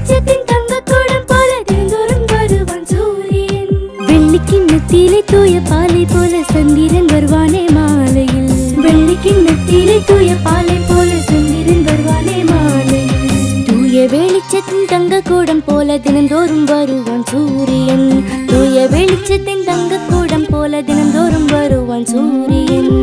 வெளிச்சத்தின் தங்க கூடம் போல தினந்தோறும் வருவான் சூரியன் வெள்ளி கிண்ணத்திலே தூய பாலை போல சந்திரன் வருவானே மாலையில் வெள்ளி கிண்ணத்திலே தூய பாலை போல சந்திரன் வருவானே மாலையில் தூய வெளிச்சத்தின் தங்க கூடம் போல தினந்தோறும் வருவான் சூரியன் தூய வெளிச்சத்தின் தங்க கூடம் போல தினந்தோறும் வருவான் சூரியன்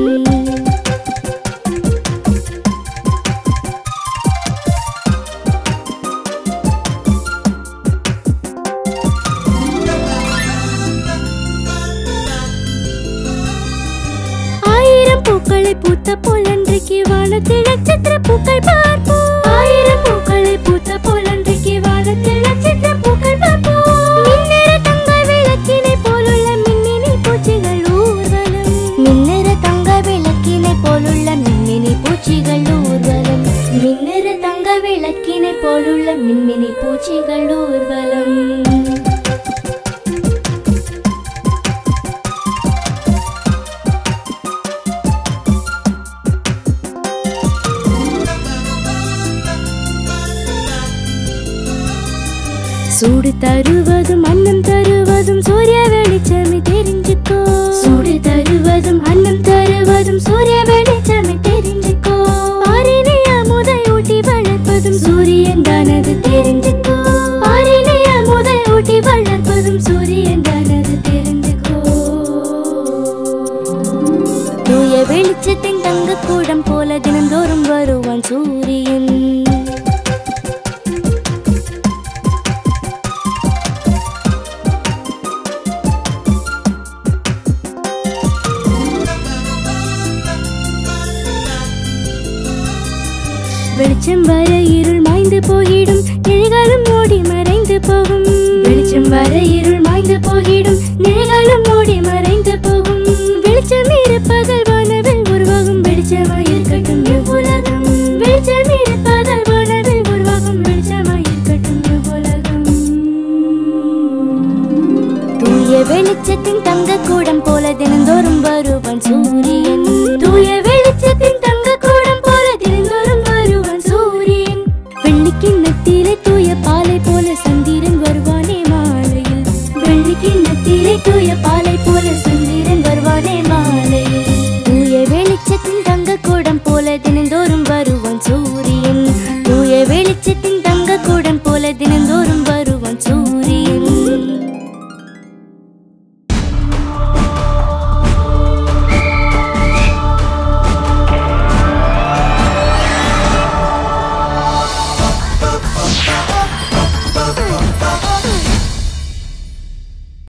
ஆயிரம் பூக்களை பூத்த போல் அன்றைக்கு வானத்தில் நட்சத்திர பூக்கள் பார்ப்போம் ஆயிரம் பூக்களை பூத்த போல் அன்றைக்கு வானத்தில் நட்சத்திர பூக்கள் பார்ப்போம் மின்னிற தங்க விளக்கினை போலுள்ள மின்மினி பூச்சிகள் ஊர்வலம் மின்னிற தங்க விளக்கினை போலுள்ள மின்மினி பூச்சிகள் ஊர்வலம் மின்னிற தங்க விளக்கினை போலுள்ள மின்மினி பூச்சிகள் ஊர்வலம் சூடு தருவதும் அன்னம் தருவதும் சூரிய வெளிச்சமே தெரிஞ்சுக்கோ சூடு தருவதும் அன்னம் தருவதும் சூரிய வெளிச்சமே தெரிஞ்சுக்கோ பாரினை அமுதை ஊட்டி வளர்ப்பதும் சூரியன் தானது தெரிஞ்சுக்கோ பாரினை அமுதை ஊட்டி வளர்ப்பதும் சூரியன் தானது தெரிஞ்சுக்கோ தூய வெளிச்சத்தின் தங்க கூடம் போல தினந்தோறும் வருவான் சூரியன் வெளிச்சம் வர இருள் மாய்ந்து போகிடும் நிழல்களும் ஓடி மறைந்து போகும் வெளிச்சம் வர இருள் மாய்ந்து போகிடும் நிழல்